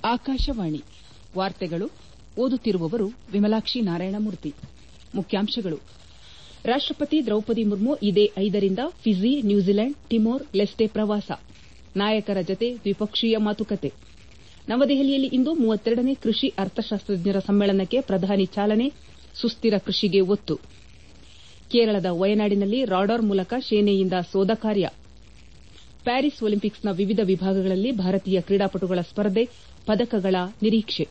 ಆಕಾಶವಾಣಿ ವಾರ್ತೆಗಳು ಓದುತ್ತಿರುವವರು ವಿಮಲಾಕ್ಷಿ ನಾರಾಯಣಮೂರ್ತಿ ಮುಖ್ಯಾಂಶಗಳು ರಾಷ್ಟಪತಿ ದ್ರೌಪದಿ ಮುರ್ಮು ಇದೇ ಐದರಿಂದ ಫಿಜಿ ನ್ಯೂಜಿಲೆಂಡ್ ಟಿಮೋರ್ ಲೆಸ್ಟೆ ಪ್ರವಾಸ ನಾಯಕರ ಜತೆ ದ್ವಿಪಕ್ಷೀಯ ಮಾತುಕತೆ ನವದೆಹಲಿಯಲ್ಲಿ ಇಂದು ಮೂವತ್ತೆರಡನೇ ಕೃಷಿ ಅರ್ಥಶಾಸ್ತ್ರಜ್ಞರ ಸಮ್ಮೇಳನಕ್ಕೆ ಪ್ರಧಾನಿ ಚಾಲನೆ ಸುಸ್ತಿರ ಕೃಷಿಗೆ ಒತ್ತು ಕೇರಳದ ವಯನಾಡಿನಲ್ಲಿ ರಾಡಾರ್ ಮೂಲಕ ಸೇನೆಯಿಂದ ಶೋಧ ಕಾರ್ಯ ಪ್ಯಾರಿಸ್ ಒಲಿಂಪಿಕ್ಸ್ನ ವಿವಿಧ ವಿಭಾಗಗಳಲ್ಲಿ ಭಾರತೀಯ ಕ್ರೀಡಾಪಟುಗಳ ಸ್ಪರ್ಧೆ ಪದಕಗಳ ನಿರೀಕ್ಷೆ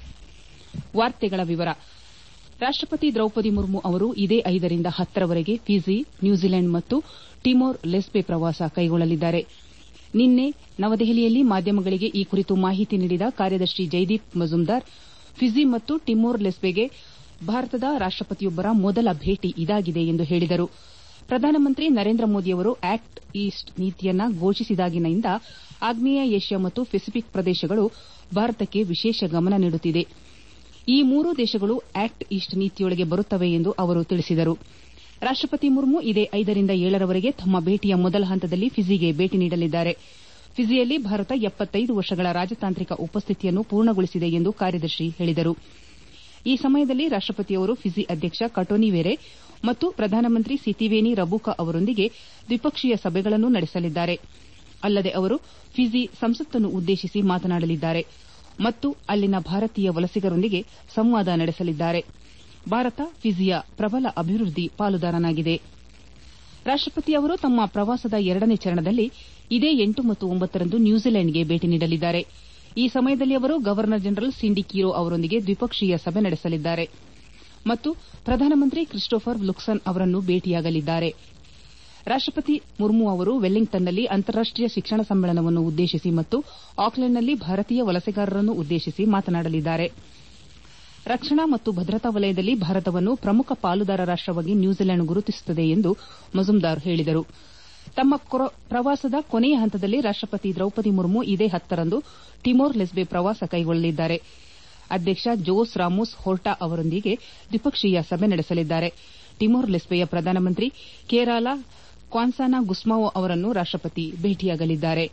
ರಾಷ್ಟಪತಿ ದ್ರೌಪದಿ ಮುರ್ಮು ಅವರು ಇದೇ ಐದರಿಂದ ಹತ್ತರವರೆಗೆ ಫಿಜಿ ನ್ಯೂಜಿಲೆಂಡ್ ಮತ್ತು ಟಿಮೋರ್ ಲೆಸ್ಟೆ ಪ್ರವಾಸ ಕೈಗೊಳ್ಳಲಿದ್ದಾರೆ ನಿನ್ನೆ ನವದೆಹಲಿಯಲ್ಲಿ ಮಾಧ್ಯಮಗಳಿಗೆ ಈ ಕುರಿತು ಮಾಹಿತಿ ನೀಡಿದ ಕಾರ್ಯದರ್ಶಿ ಜೈದೀಪ್ ಮಜುಂದಾರ್ ಫಿಜಿ ಮತ್ತು ಟಿಮೋರ್ ಲೆಸ್ಟೆಗೆ ಭಾರತದ ರಾಷ್ಟಪತಿಯೊಬ್ಬರ ಮೊದಲ ಭೇಟಿ ಇದಾಗಿದೆ ಎಂದು ಹೇಳಿದರು ಪ್ರಧಾನಮಂತ್ರಿ ನರೇಂದ್ರ ಮೋದಿಯವರು ಆಕ್ಟ್ ಈಸ್ಟ್ ನೀತಿಯನ್ನು ಘೋಷಿಸಿದಾಗಿನಿಂದ ಆಗ್ನೇಯ ಏಷ್ಯಾ ಮತ್ತು ಪೆಸಿಫಿಕ್ ಪ್ರದೇಶಗಳು ಭಾರತಕ್ಕೆ ವಿಶೇಷ ಗಮನ ನೀಡುತ್ತಿದೆ ಈ ಮೂರೂ ದೇಶಗಳು ಆಕ್ಟ್ ಈಸ್ಟ್ ನೀತಿಯೊಳಗೆ ಬರುತ್ತವೆ ಎಂದು ಅವರು ತಿಳಿಸಿದರು ರಾಷ್ಟಪತಿ ಮುರ್ಮು ಇದೇ ಐದರಿಂದ ಏಳರವರೆಗೆ ತಮ್ಮ ಭೇಟಿಯ ಮೊದಲ ಹಂತದಲ್ಲಿ ಫಿಜಿಗೆ ಭೇಟಿ ನೀಡಲಿದ್ದಾರೆ ಫಿಜಿಯಲ್ಲಿ ಭಾರತ ಎಪ್ಪತ್ತೈದು ವರ್ಷಗಳ ರಾಜತಾಂತ್ರಿಕ ಉಪಸ್ಥಿತಿಯನ್ನು ಪೂರ್ಣಗೊಳಿಸಿದೆ ಎಂದು ಕಾರ್ಯದರ್ಶಿ ಹೇಳಿದರು ಈ ಸಮಯದಲ್ಲಿ ರಾಷ್ಟಪತಿಯವರು ಫಿಜಿ ಅಧ್ಯಕ್ಷ ಕಟೋನಿವೆರೆ ಮತ್ತು ಪ್ರಧಾನಮಂತ್ರಿ ಸಿತಿವೇನಿ ರಬುಕಾ ಅವರೊಂದಿಗೆ ದ್ವಿಪಕ್ಷೀಯ ಸಭೆಗಳನ್ನು ನಡೆಸಲಿದ್ದಾರೆ ಅಲ್ಲದೆ ಅವರು ಫಿಜಿ ಸಂಸತ್ತನ್ನು ಉದ್ದೇಶಿಸಿ ಮಾತನಾಡಲಿದ್ದಾರೆ ಮತ್ತು ಅಲ್ಲಿನ ಭಾರತೀಯ ವಲಸಿಗರೊಂದಿಗೆ ಸಂವಾದ ನಡೆಸಲಿದ್ದಾರೆ ಭಾರತ ಫಿಜಿಯ ಪ್ರಬಲ ಅಭಿವೃದ್ದಿ ಪಾಲುದಾರನಾಗಿದೆ ರಾಷ್ಟಪತಿ ಅವರು ತಮ್ಮ ಪ್ರವಾಸದ ಎರಡನೇ ಚರಣದಲ್ಲಿ ಇದೇ ಎಂಟು ಮತ್ತು ಒಂಬತ್ತರಂದು ನ್ಯೂಜಿಲೆಂಡ್ಗೆ ಭೇಟಿ ನೀಡಲಿದ್ದಾರೆ ಈ ಸಮಯದಲ್ಲಿ ಅವರು ಗವರ್ನರ್ ಜನರಲ್ ಸಿಂಡಿ ಕಿರೋ ಅವರೊಂದಿಗೆ ದ್ವಿಪಕ್ಷೀಯ ಸಭೆ ನಡೆಸಲಿದ್ದಾರೆ ಮತ್ತು ಪ್ರಧಾನಮಂತ್ರಿ ಕ್ರಿಸ್ಟೋಫರ್ ಲುಕ್ಸನ್ ಅವರನ್ನು ಭೇಟಿಯಾಗಲಿದ್ದಾರೆ ರಾಷ್ಟಪತಿ ಮುರ್ಮು ಅವರು ವೆಲ್ಲಿಂಗ್ಟನ್ನಲ್ಲಿ ಅಂತಾರಾಷ್ಟೀಯ ಶಿಕ್ಷಣ ಸಮ್ಮೇಳನವನ್ನು ಉದ್ದೇಶಿಸಿ ಮತ್ತು ಆಕ್ಲೆಂಡ್ನಲ್ಲಿ ಭಾರತೀಯ ವಲಸೆಗಾರರನ್ನು ಉದ್ದೇಶಿಸಿ ಮಾತನಾಡಲಿದ್ದಾರೆ ರಕ್ಷಣಾ ಮತ್ತು ಭದ್ರತಾ ವಲಯದಲ್ಲಿ ಭಾರತವನ್ನು ಪ್ರಮುಖ ಪಾಲುದಾರ ರಾಷ್ಟವಾಗಿ ನ್ಯೂಜಿಲೆಂಡ್ ಗುರುತಿಸುತ್ತದೆ ಎಂದು ಮಜುಂದಾರ್ ಹೇಳಿದರು ತಮ್ಮ ಪ್ರವಾಸದ ಕೊನೆಯ ಹಂತದಲ್ಲಿ ರಾಷ್ಟಪತಿ ದ್ರೌಪದಿ ಮುರ್ಮು ಇದೇ ಹತ್ತರಂದು ಟಿಮೋರ್ ಲೆಸ್ಟೆ ಪ್ರವಾಸ ಕೈಗೊಳ್ಳಲಿದ್ದಾರೆ ಅಧ್ಯಕ್ಷ ಜೋಸ್ ರಾಮೋಸ್ ಹೊರ್ಟಾ ಅವರೊಂದಿಗೆ ದ್ವಿಪಕ್ಷೀಯ ಸಭೆ ನಡೆಸಲಿದ್ದಾರೆ ಟಿಮೋರ್ ಲೆಸ್ಟೆಯ ಪ್ರಧಾನಮಂತ್ರಿ ಕೇರಾಲ ಕ್ವಾನ್ಸಾನಾ ಗುಸ್ಮಾವೊ ಅವರನ್ನು ರಾಷ್ಟಪತಿ ಭೇಟಿಯಾಗಲಿದ್ದಾರೆ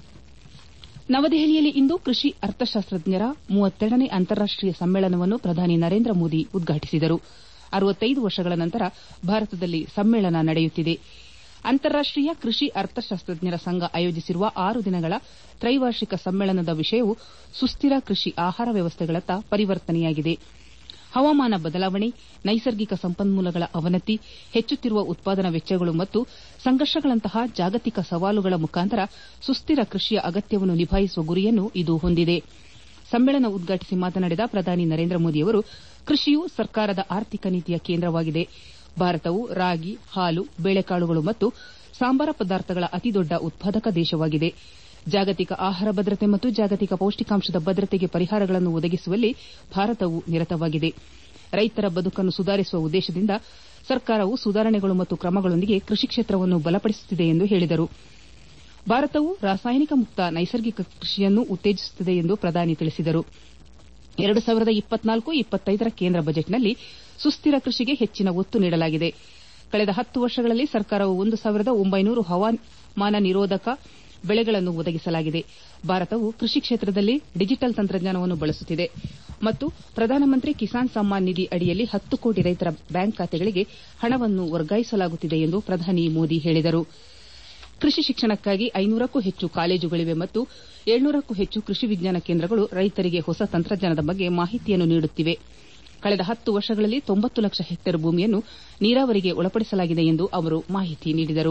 ನವದೆಹಲಿಯಲ್ಲಿ ಇಂದು ಕೃಷಿ ಅರ್ಥಶಾಸ್ತ್ರಜ್ಞರ ಮೂವತ್ತೆರಡನೇ ಅಂತಾರಾಷ್ಟೀಯ ಸಮ್ಮೇಳನವನ್ನು ಪ್ರಧಾನಿ ನರೇಂದ್ರ ಮೋದಿ ಉದ್ಘಾಟಿಸಿದರು ಅರವತ್ತೈದು ವರ್ಷಗಳ ನಂತರ ಭಾರತದಲ್ಲಿ ಸಮ್ಮೇಳನ ನಡೆಯುತ್ತಿದೆ ಅಂತಾರಾಷ್ಟೀಯ ಕೃಷಿ ಅರ್ಥಶಾಸ್ತ್ರಜ್ಞರ ಸಂಘ ಆಯೋಜಿಸಿರುವ ಆರು ದಿನಗಳ ತ್ರೈವಾರ್ಷಿಕ ಸಮ್ಮೇಳನದ ವಿಷಯವು ಸುಸ್ತಿರ ಕೃಷಿ ಆಹಾರ ವ್ಯವಸ್ಥೆಗಳತ್ತ ಪರಿವರ್ತನೆಯಾಗಿದೆ ಹವಾಮಾನ ಬದಲಾವಣೆ ನೈಸರ್ಗಿಕ ಸಂಪನ್ಮೂಲಗಳ ಅವನತಿ ಹೆಚ್ಚುತ್ತಿರುವ ಉತ್ಪಾದನಾ ವೆಚ್ಚಗಳು ಮತ್ತು ಸಂಘರ್ಷಗಳಂತಹ ಜಾಗತಿಕ ಸವಾಲುಗಳ ಮುಖಾಂತರ ಸುಸ್ತಿರ ಕೃಷಿಯ ಅಗತ್ಯವನ್ನು ನಿಭಾಯಿಸುವ ಗುರಿಯನ್ನು ಇದು ಹೊಂದಿದೆ ಸಮ್ಮೇಳನ ಉದ್ಘಾಟಿಸಿ ಮಾತನಾಡಿದ ಪ್ರಧಾನಿ ನರೇಂದ್ರ ಮೋದಿಯವರು ಕೃಷಿಯು ಸರ್ಕಾರದ ಆರ್ಥಿಕ ನೀತಿಯ ಕೇಂದ್ರವಾಗಿದೆ ಭಾರತವು ರಾಗಿ ಹಾಲು ಬೇಳೆಕಾಳುಗಳು ಮತ್ತು ಸಾಂಬಾರ ಪದಾರ್ಥಗಳ ಅತಿದೊಡ್ಡ ಉತ್ಪಾದಕ ದೇಶವಾಗಿದೆ ಜಾಗತಿಕ ಆಹಾರ ಭದ್ರತೆ ಮತ್ತು ಜಾಗತಿಕ ಪೌಷ್ಟಿಕಾಂಶದ ಭದ್ರತೆಗೆ ಪರಿಹಾರಗಳನ್ನು ಒದಗಿಸುವಲ್ಲಿ ಭಾರತವು ನಿರತವಾಗಿದೆ ರೈತರ ಬದುಕನ್ನು ಸುಧಾರಿಸುವ ಉದ್ದೇಶದಿಂದ ಸರ್ಕಾರವು ಸುಧಾರಣೆಗಳು ಮತ್ತು ಕ್ರಮಗಳೊಂದಿಗೆ ಕೃಷಿ ಕ್ಷೇತ್ರವನ್ನು ಬಲಪಡಿಸುತ್ತಿದೆ ಎಂದು ಹೇಳಿದರು ಭಾರತವು ರಾಸಾಯನಿಕ ಮುಕ್ತ ನೈಸರ್ಗಿಕ ಕೃಷಿಯನ್ನು ಉತ್ತೇಜಿಸುತ್ತಿದೆ ಎಂದು ಪ್ರಧಾನಿ ತಿಳಿಸಿದರು ಎರಡು ಸಾವಿರದ ಇಪ್ಪತ್ನಾಲ್ಕು ಇಪ್ಪತ್ತೈದರ ಕೇಂದ್ರ ಬಜೆಟ್ನಲ್ಲಿ ಸುಸ್ತಿರ ಕೃಷಿಗೆ ಹೆಚ್ಚಿನ ಒತ್ತು ನೀಡಲಾಗಿದೆ ಕಳೆದ ಹತ್ತು ವರ್ಷಗಳಲ್ಲಿ ಸರ್ಕಾರವು ಒಂದು ಸಾವಿರದ ಒಂಬೈನೂರು ಹವಾಮಾನ ನಿರೋಧಕ ಬೆಳೆಗಳನ್ನು ಒದಗಿಸಲಾಗಿದೆ ಭಾರತವು ಕೃಷಿ ಕ್ಷೇತ್ರದಲ್ಲಿ ಡಿಜಿಟಲ್ ತಂತ್ರಜ್ಞಾನವನ್ನು ಬಳಸುತ್ತಿದೆ ಮತ್ತು ಪ್ರಧಾನಮಂತ್ರಿ ಕಿಸಾನ್ ಸಮ್ಮಾನ್ ನಿಧಿ ಅಡಿಯಲ್ಲಿ ಹತ್ತು ಕೋಟಿ ರೈತರ ಬ್ಯಾಂಕ್ ಖಾತೆಗಳಿಗೆ ಹಣವನ್ನು ವರ್ಗಾಯಿಸಲಾಗುತ್ತಿದೆ ಎಂದು ಪ್ರಧಾನಿ ಮೋದಿ ಹೇಳಿದರು ಕೃಷಿ ಶಿಕ್ಷಣಕ್ಕಾಗಿ ಐನೂರಕ್ಕೂ ಹೆಚ್ಚು ಕಾಲೇಜುಗಳಿವೆ ಮತ್ತು ಏಳ್ನೂರಕ್ಕೂ ಹೆಚ್ಚು ಕೃಷಿ ವಿಜ್ಞಾನ ಕೇಂದ್ರಗಳು ರೈತರಿಗೆ ಹೊಸ ತಂತ್ರಜ್ಞಾನದ ಬಗ್ಗೆ ಮಾಹಿತಿಯನ್ನು ನೀಡುತ್ತಿವೆ ಕಳೆದ ಹತ್ತು ವರ್ಷಗಳಲ್ಲಿ ತೊಂಬತ್ತು ಲಕ್ಷ ಹೆಕ್ಟೇರ್ ಭೂಮಿಯನ್ನು ನೀರಾವರಿಗೆ ಒಳಪಡಿಸಲಾಗಿದೆ ಎಂದು ಅವರು ಮಾಹಿತಿ ನೀಡಿದರು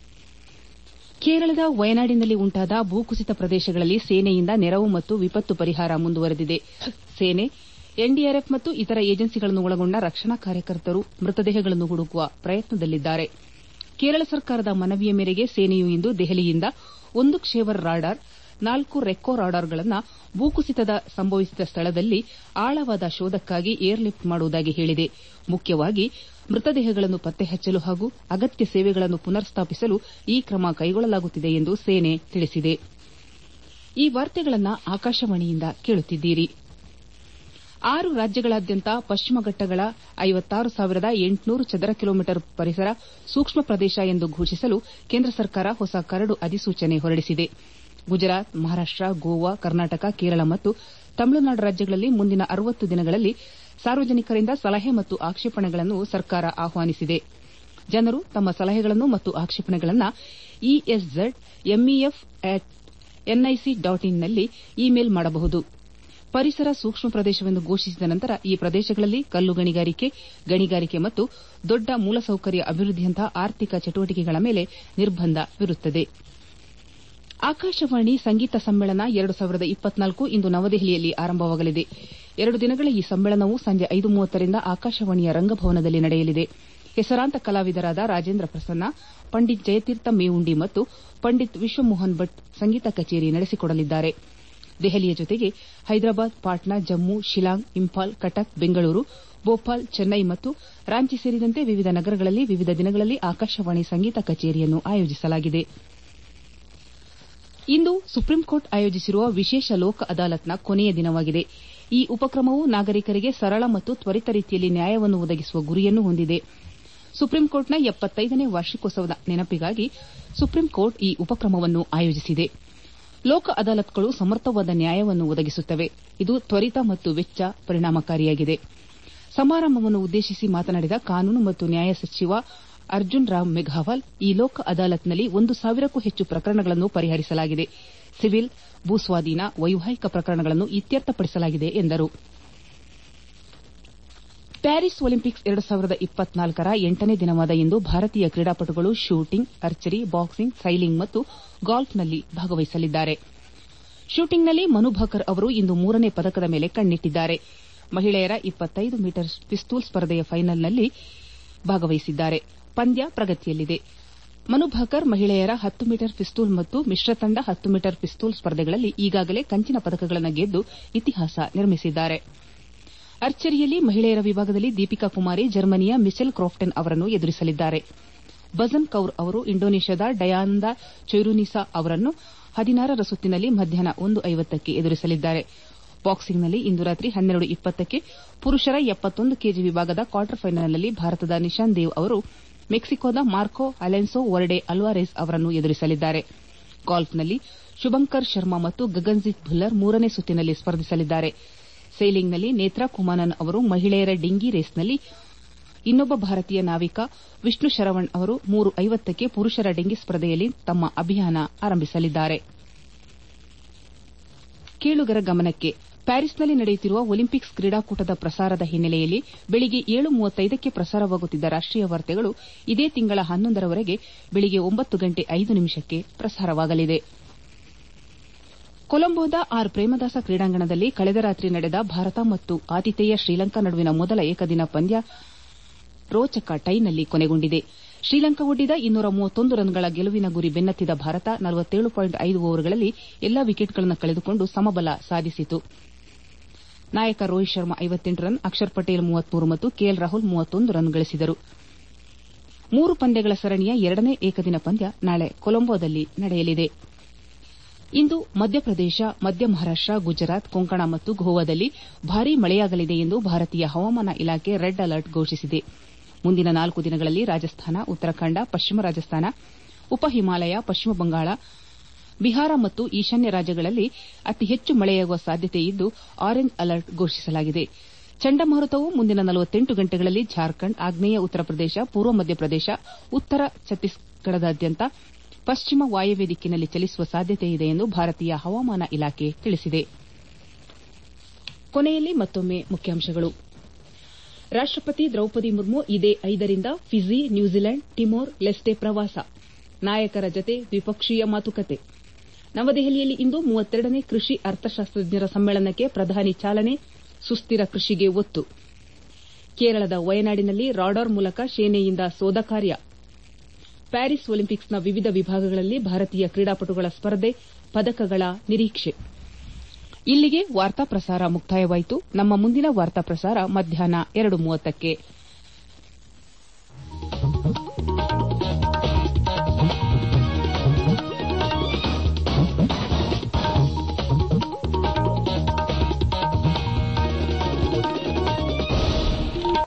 ಕೇರಳದ ವಯನಾಡಿನಲ್ಲಿ ಉಂಟಾದ ಭೂಕುಸಿತ ಪ್ರದೇಶಗಳಲ್ಲಿ ಸೇನೆಯಿಂದ ನೆರವು ಮತ್ತು ವಿಪತ್ತು ಪರಿಹಾರ ಮುಂದುವರೆದಿದೆ ಸೇನೆ ಎನ್ಡಿಆರ್ಎಫ್ ಮತ್ತು ಇತರ ಏಜೆನ್ಸಿಗಳನ್ನು ಒಳಗೊಂಡ ರಕ್ಷಣಾ ಕಾರ್ಯಕರ್ತರು ಮೃತದೇಹಗಳನ್ನು ಹುಡುಕುವ ಪ್ರಯತ್ನದಲ್ಲಿದ್ದಾರೆ ಕೇರಳ ಸರ್ಕಾರದ ಮನವಿಯ ಮೇರೆಗೆ ಸೇನೆಯು ಇಂದು ದೆಹಲಿಯಿಂದ ಒಂದು ಕ್ಷೇವರ್ ರಾಡಾರ್ ನಾಲ್ಕು ರೆಕ್ಕೋ ರಾಡಾರ್ಗಳನ್ನು ಭೂಕುಸಿತ ಸಂಭವಿಸಿದ ಸ್ಥಳದಲ್ಲಿ ಆಳವಾದ ಶೋಧಕ್ಕಾಗಿ ಏರ್ ಲಿಫ್ಟ್ ಮಾಡುವುದಾಗಿ ಹೇಳಿದೆ ಮುಖ್ಯವಾಗಿ ಮೃತದೇಹಗಳನ್ನು ಪತ್ತೆ ಹಚ್ಚಲು ಹಾಗೂ ಅಗತ್ಯ ಸೇವೆಗಳನ್ನು ಪುನರ್ ಸ್ಥಾಪಿಸಲು ಈ ಕ್ರಮ ಕೈಗೊಳ್ಳಲಾಗುತ್ತಿದೆ ಎಂದು ಸೇನೆ ತಿಳಿಸಿದೆ ಈ ವಾರ್ತೆಗಳನ್ನು ಆಕಾಶವಾಣಿಯಿಂದ ಕೇಳುತ್ತಿದ್ದೀರಿ ಆರು ರಾಜ್ಯಗಳಾದ್ಯಂತ ಪಶ್ಚಿಮ ಘಟ್ಟಗಳ ಐವತ್ತಾರು ಸಾವಿರದ ಎಂಟುನೂರು ಚದರ ಕಿಲೋಮೀಟರ್ ಪರಿಸರ ಸೂಕ್ಷ್ಮ ಪ್ರದೇಶ ಎಂದು ಘೋಷಿಸಲು ಕೇಂದ್ರ ಸರ್ಕಾರ ಹೊಸ ಕರಡು ಅಧಿಸೂಚನೆ ಹೊರಡಿಸಿದೆ ಗುಜರಾತ್ ಮಹಾರಾಷ್ಟ ಗೋವಾ ಕರ್ನಾಟಕ ಕೇರಳ ಮತ್ತು ತಮಿಳುನಾಡು ರಾಜ್ಯಗಳಲ್ಲಿ ಮುಂದಿನ ಅರವತ್ತು ದಿನಗಳಲ್ಲಿ ಸಾರ್ವಜನಿಕರಿಂದ ಸಲಹೆ ಮತ್ತು ಆಕ್ಷೇಪಣೆಗಳನ್ನು ಸರ್ಕಾರ ಆಹ್ವಾನಿಸಿದೆ ಜನರು ತಮ್ಮ ಸಲಹೆಗಳನ್ನು ಮತ್ತು ಆಕ್ಷೇಪಣೆಗಳನ್ನು ESZ MEF at NIC dot ಇನ್ನಲ್ಲಿ ಇಮೇಲ್ ಮಾಡಬಹುದು ಪರಿಸರ ಸೂಕ್ಷ್ಮ ಪ್ರದೇಶವೆಂದು ಘೋಷಿಸಿದ ನಂತರ ಈ ಪ್ರದೇಶಗಳಲ್ಲಿ ಕಲ್ಲು ಗಣಿಗಾರಿಕೆ ಗಣಿಗಾರಿಕೆ ಮತ್ತು ದೊಡ್ಡ ಮೂಲಸೌಕರ್ಯ ಅಭಿವೃದ್ದಿಯಂತಹ ಆರ್ಥಿಕ ಚಟುವಟಿಕೆಗಳ ಮೇಲೆ ನಿರ್ಬಂಧವಿರುತ್ತದೆ ಆಕಾಶವಾಣಿ ಸಂಗೀತ ಸಮ್ಮೇಳನ ಎರಡು ಸಾವಿರದ ಇಪ್ಪತ್ನಾಲ್ಕು ಇಂದು ನವದೆಹಲಿಯಲ್ಲಿ ಆರಂಭವಾಗಲಿದೆ ಎರಡು ದಿನಗಳ ಈ ಸಮ್ಮೇಳನವು ಸಂಜೆ ಐದು ಮೂವತ್ತರಿಂದ ಆಕಾಶವಾಣಿಯ ರಂಗಭವನದಲ್ಲಿ ನಡೆಯಲಿದೆ ಹೆಸರಾಂತ ಕಲಾವಿದರಾದ ರಾಜೇಂದ್ರ ಪ್ರಸನ್ನ ಪಂಡಿತ್ ಜಯತೀರ್ಥ ಮೇವುಂಡಿ ಮತ್ತು ಪಂಡಿತ್ ವಿಶ್ವಮೋಹನ್ ಭಟ್ ಸಂಗೀತ ಕಚೇರಿ ನಡೆಸಿಕೊಡಲಿದ್ದಾರೆ ದೆಹಲಿಯ ಜೊತೆಗೆ ಹೈದರಾಬಾದ್ ಪಾಟ್ನಾ ಜಮ್ಮು ಶಿಲಾಂಗ್ ಇಂಫಾಲ್ ಕಟಕ್ ಬೆಂಗಳೂರು ಭೋಪಾಲ್ ಚೆನ್ನೈ ಮತ್ತು ರಾಂಚಿ ಸೇರಿದಂತೆ ವಿವಿಧ ನಗರಗಳಲ್ಲಿ ವಿವಿಧ ದಿನಗಳಲ್ಲಿ ಆಕಾಶವಾಣಿ ಸಂಗೀತ ಕಚೇರಿಯನ್ನು ಆಯೋಜಿಸಲಾಗಿದೆ ಇಂದು ಸುಪ್ರೀಂಕೋರ್ಟ್ ಆಯೋಜಿಸಿರುವ ವಿಶೇಷ ಲೋಕ ಅದಾಲತ್ನ ಕೊನೆಯ ದಿನವಾಗಿದೆ ಈ ಉಪಕ್ರಮವು ನಾಗರಿಕರಿಗೆ ಸರಳ ಮತ್ತು ತ್ವರಿತ ರೀತಿಯಲ್ಲಿ ನ್ಯಾಯವನ್ನು ಒದಗಿಸುವ ಗುರಿಯನ್ನು ಹೊಂದಿದೆ ಸುಪ್ರೀಂಕೋರ್ಟ್ನ ಎಪ್ಪತ್ತೈದನೇ ವಾರ್ಷಿಕೋತ್ಸವದ ನೆನಪಿಗಾಗಿ ಸುಪ್ರೀಂಕೋರ್ಟ್ ಈ ಉಪಕ್ರಮವನ್ನು ಆಯೋಜಿಸಿದೆ ಲೋಕ ಅದಾಲತ್ಗಳು ಸಮರ್ಥವಾದ ನ್ಯಾಯವನ್ನು ಒದಗಿಸುತ್ತವೆ ಇದು ತ್ವರಿತ ಮತ್ತು ವೆಚ್ಚ ಪರಿಣಾಮಕಾರಿಯಾಗಿದೆ ಸಮಾರಂಭವನ್ನು ಉದ್ದೇಶಿಸಿ ಮಾತನಾಡಿದ ಕಾನೂನು ಮತ್ತು ನ್ಯಾಯ ಸಚಿವ ಅರ್ಜುನ್ ರಾಮ್ ಮೆಘವಾಲ್ ಈ ಲೋಕ ಅದಾಲತ್ನಲ್ಲಿ ಒಂದು ಸಾವಿರಕ್ಕೂ ಹೆಚ್ಚು ಪ್ರಕರಣಗಳನ್ನು ಪರಿಹರಿಸಲಾಗಿದೆ ಸಿವಿಲ್ ಭೂಸ್ವಾಧೀನ ವೈವಾಹಿಕ ಪ್ರಕರಣಗಳನ್ನು ಇತ್ಯರ್ಥಪಡಿಸಲಾಗಿದೆ ಎಂದರು ಪ್ಯಾರಿಸ್ ಒಲಿಂಪಿಕ್ಸ್ ಎರಡು ಸಾವಿರದ ಇಪ್ಪತ್ನಾಲ್ಕರ ಎಂಟನೇ ದಿನವಾದ ಇಂದು ಭಾರತೀಯ ಕ್ರೀಡಾಪಟುಗಳು ಶೂಟಿಂಗ್ ಆರ್ಚರಿ ಬಾಕ್ಸಿಂಗ್ ಸೈಲಿಂಗ್ ಮತ್ತು ಗಾಲ್ಫ್ನಲ್ಲಿ ಭಾಗವಹಿಸಲಿದ್ದಾರೆ ಶೂಟಿಂಗ್ನಲ್ಲಿ ಮನು ಭಾಕರ್ ಅವರು ಇಂದು ಮೂರನೇ ಪದಕದ ಮೇಲೆ ಕಣ್ಣಿಟ್ಟಿದ್ದಾರೆ ಮಹಿಳೆಯರ ಇಪ್ಪತ್ತೈದು ಮೀಟರ್ ಪಿಸ್ತೂಲ್ ಸ್ಪರ್ಧೆಯ ಫೈನಲ್ನಲ್ಲಿ ಭಾಗವಹಿಸಿದ್ದಾರೆ ಪಂದ್ಯ ಪ್ರಗತಿಯಲ್ಲಿದೆ ಮನು ಭಾಕರ್ ಮಹಿಳೆಯರ ಹತ್ತು ಮೀಟರ್ ಪಿಸ್ತೂಲ್ ಮತ್ತು ಮಿಶ್ರ ತಂಡ ಹತ್ತು ಮೀಟರ್ ಪಿಸ್ತೂಲ್ ಸ್ಪರ್ಧೆಗಳಲ್ಲಿ ಈಗಾಗಲೇ ಕಂಚಿನ ಪದಕಗಳನ್ನು ಗೆದ್ದು ಇತಿಹಾಸ ನಿರ್ಮಿಸಿದ್ದಾರೆ ಆರ್ಚರಿಯಲ್ಲಿ ಮಹಿಳೆಯರ ವಿಭಾಗದಲ್ಲಿ ದೀಪಿಕಾ ಕುಮಾರಿ ಜರ್ಮನಿಯ ಮಿಚೆಲ್ ಕ್ರಾಫ್ಟನ್ ಅವರನ್ನು ಎದುರಿಸಲಿದ್ದಾರೆ ಬಜನ್ ಕೌರ್ ಅವರು ಇಂಡೋನೇಷ್ಯಾದ ಡಯಾಂದ ಚೊಯ್ರುನಿಸಾ ಅವರನ್ನು ಹದಿನಾರರ ಸುತ್ತಿನಲ್ಲಿ ಮಧ್ಯಾಹ್ನ ಒಂದು ಐವತ್ತಕ್ಕೆ ಎದುರಿಸಲಿದ್ದಾರೆ ಬಾಕ್ಸಿಂಗ್ನಲ್ಲಿ ಇಂದು ರಾತ್ರಿ ಹನ್ನೆರಡು ಇಪ್ಪತ್ತಕ್ಕೆ ಪುರುಷರ ಎಪ್ಪತ್ತೊಂದು ಕೆಜಿ ವಿಭಾಗದ ಕ್ವಾರ್ಟರ್ ಫೈನಲ್ನಲ್ಲಿ ಭಾರತದ ನಿಶಾನ್ ದೇವ್ ಅವರು ಮೆಕ್ಸಿಕೋದ ಮಾರ್ಕೊ ಅಲೆನ್ಸೋ ವರ್ಡೆ ಅಲ್ವಾರೆಸ್ ಅವರನ್ನು ಎದುರಿಸಲಿದ್ದಾರೆ ಗಾಲ್ಫ್ನಲ್ಲಿ ಶುಭಂಕರ್ ಶರ್ಮಾ ಮತ್ತು ಗಗನ್ಜಿತ್ ಭುಲ್ಲರ್ ಮೂರನೇ ಸುತ್ತಿನಲ್ಲಿ ಸ್ಪರ್ಧಿಸಲಿದ್ದಾರೆ ಸೈಲಿಂಗ್ನಲ್ಲಿ ನೇತ್ರಾ ಕುಮಾನನ್ ಅವರು ಮಹಿಳೆಯರ ಡಿಂಗಿ ರೇಸ್ನಲ್ಲಿ ಇನ್ನೊಬ್ಬ ಭಾರತೀಯ ನಾವಿಕ ವಿಷ್ಣು ಶರವಣ್ ಅವರು ಮೂರು ಐವತ್ತಕ್ಕೆ ಪುರುಷರ ಡಿಂಗಿ ಸ್ಪರ್ಧೆಯಲ್ಲಿ ತಮ್ಮ ಅಭಿಯಾನ ಆರಂಭಿಸಲಿದ್ದಾರೆ ಕೇಳುಗರ ಗಮನಕ್ಕೆ ಪ್ಯಾರಿಸ್ನಲ್ಲಿ ನಡೆಯುತ್ತಿರುವ ಒಲಿಂಪಿಕ್ಸ್ ಕ್ರೀಡಾಕೂಟದ ಪ್ರಸಾರದ ಹಿನ್ನೆಲೆಯಲ್ಲಿ ಬೆಳಿಗ್ಗೆ ಏಳು ಮೂವತ್ತೈದಕ್ಕೆ ಪ್ರಸಾರವಾಗುತ್ತಿದ್ದ ರಾಷ್ಟೀಯ ವಾರ್ತೆಗಳು ಇದೇ ತಿಂಗಳ ಹನ್ನೊಂದರವರೆಗೆ ಬೆಳಿಗ್ಗೆ ಒಂಬತ್ತು ಗಂಟೆ ಐದು ನಿಮಿಷಕ್ಕೆ ಪ್ರಸಾರವಾಗಲಿದೆ ಕೊಲಂಬೋದ ಆರ್ ಪ್ರೇಮದಾಸ ಕ್ರೀಡಾಂಗಣದಲ್ಲಿ ಕಳೆದ ರಾತ್ರಿ ನಡೆದ ಭಾರತ ಮತ್ತು ಆತಿಥೇಯ ಶ್ರೀಲಂಕಾ ನಡುವಿನ ಮೊದಲ ಏಕದಿನ ಪಂದ್ಯ ರೋಚಕ ಟೈನಲ್ಲಿ ಕೊನೆಗೊಂಡಿದೆ ಶ್ರೀಲಂಕಾ ಒಡ್ಡಿದ ಇನ್ನೂರ ಮೂವತ್ತೊಂದು ರನ್ಗಳ ಗೆಲುವಿನ ಗುರಿ ಬೆನ್ನತ್ತಿದ ಭಾರತ ನಲವತ್ತೇಳು ಪಾಯಿಂಟ್ ಐದು ಓವರ್ಗಳಲ್ಲಿ ಎಲ್ಲಾ ವಿಕೆಟ್ಗಳನ್ನು ಕಳೆದುಕೊಂಡು ಸಮಬಲ ಸಾಧಿಸಿತು ನಾಯಕ ರೋಹಿತ್ ಶರ್ಮಾ ಐವತ್ತೆಂಟು ರನ್ ಅಕ್ಷರ್ ಪಟೇಲ್ ಮೂವತ್ಮೂರು ಮತ್ತು ಕೆಎಲ್ ರಾಹುಲ್ ಮೂವತ್ತೊಂದು ರನ್ ಗಳಿಸಿದರು ಮೂರು ಪಂದ್ಯಗಳ ಸರಣಿಯ ಎರಡನೇ ಏಕದಿನ ಪಂದ್ಯ ನಾಳೆ ಕೊಲಂಬೋದಲ್ಲಿ ನಡೆಯಲಿದೆ ಇಂದು ಮಧ್ಯಪ್ರದೇಶ ಮಧ್ಯ ಮಹಾರಾಷ್ಟ ಗುಜರಾತ್ ಕೊಂಕಣ ಮತ್ತು ಗೋವಾದಲ್ಲಿ ಭಾರೀ ಮಳೆಯಾಗಲಿದೆ ಎಂದು ಭಾರತೀಯ ಹವಾಮಾನ ಇಲಾಖೆ ರೆಡ್ ಅಲರ್ಟ್ ಘೋಷಿಸಿದೆ ಮುಂದಿನ ನಾಲ್ಕು ದಿನಗಳಲ್ಲಿ ರಾಜಸ್ಥಾನ ಉತ್ತರಾಖಂಡ ಪಶ್ಚಿಮ ರಾಜಸ್ಥಾನ ಉಪ ಹಿಮಾಲಯ ಪಶ್ಚಿಮ ಬಂಗಾಳ ಬಿಹಾರ ಮತ್ತು ಈಶಾನ್ಯ ರಾಜ್ಯಗಳಲ್ಲಿ ಅತಿ ಹೆಚ್ಚು ಮಳೆಯಾಗುವ ಸಾಧ್ಯತೆಯಿದ್ದು ಆರೆಂಜ್ ಅಲರ್ಟ್ ಘೋಷಿಸಲಾಗಿದೆ ಚಂಡಮಾರುತವು ಮುಂದಿನ ನಲವತ್ತೆಂಟು ಗಂಟೆಗಳಲ್ಲಿ ಜಾರ್ಖಂಡ್ ಆಗ್ನೇಯ ಉತ್ತರ ಪ್ರದೇಶ ಪೂರ್ವ ಮಧ್ಯಪ್ರದೇಶ ಉತ್ತರ ಛತ್ತೀಸ್ಗಢದಾದ್ಯಂತ ಪಶ್ಚಿಮ ವಾಯವ್ಯ ದಿಕ್ಕಿನಲ್ಲಿ ಚಲಿಸುವ ಸಾಧ್ಯತೆಯಿದೆ ಎಂದು ಭಾರತೀಯ ಹವಾಮಾನ ಇಲಾಖೆ ತಿಳಿಸಿದೆ ಕೊನೆಯಲ್ಲಿ ಮತ್ತೊಮ್ಮೆ ಮುಖ್ಯಾಂಶಗಳು ರಾಷ್ಟಪತಿ ದ್ರೌಪದಿ ಮುರ್ಮು ಇದೇ ಐದರಿಂದ ಫಿಜಿ ನ್ಯೂಜಿಲೆಂಡ್ ಟಿಮೋರ್ ಲೆಸ್ಟೆ ಪ್ರವಾಸ ನಾಯಕರ ಜತೆ ದ್ವಿಪಕ್ಷೀಯ ಮಾತುಕತೆ ನವದೆಹಲಿಯಲ್ಲಿ ಇಂದು ಮೂವತ್ತೆರಡನೇ ಕೃಷಿ ಅರ್ಥಶಾಸ್ತ್ರಜ್ಞರ ಸಮ್ಮೇಳನಕ್ಕೆ ಪ್ರಧಾನಿ ಚಾಲನೆ ಸುಸ್ಥಿರ ಕೃಷಿಗೆ ಒತ್ತು ಕೇರಳದ ವಯನಾಡಿನಲ್ಲಿ ರಾಡಾರ್ ಮೂಲಕ ಸೇನೆಯಿಂದ ಶೋಧ ಕಾರ್ಯ ಪ್ಯಾರಿಸ್ ಒಲಿಂಪಿಕ್ಸ್ನ ವಿವಿಧ ವಿಭಾಗಗಳಲ್ಲಿ ಭಾರತೀಯ ಕ್ರೀಡಾಪಟುಗಳ ಸ್ಪರ್ಧೆ ಪದಕಗಳ ನಿರೀಕ್ಷೆ ಇಲ್ಲಿಗೆ ವಾರ್ತಾ ಪ್ರಸಾರ ಮುಕ್ತಾಯವಾಯಿತು ನಮ್ಮ ಮುಂದಿನ ವಾರ್ತಾ ಪ್ರಸಾರ ಮಧ್ಯಾಹ್ನ ಎರಡು ಮೂವತ್ತಕ್ಕೆ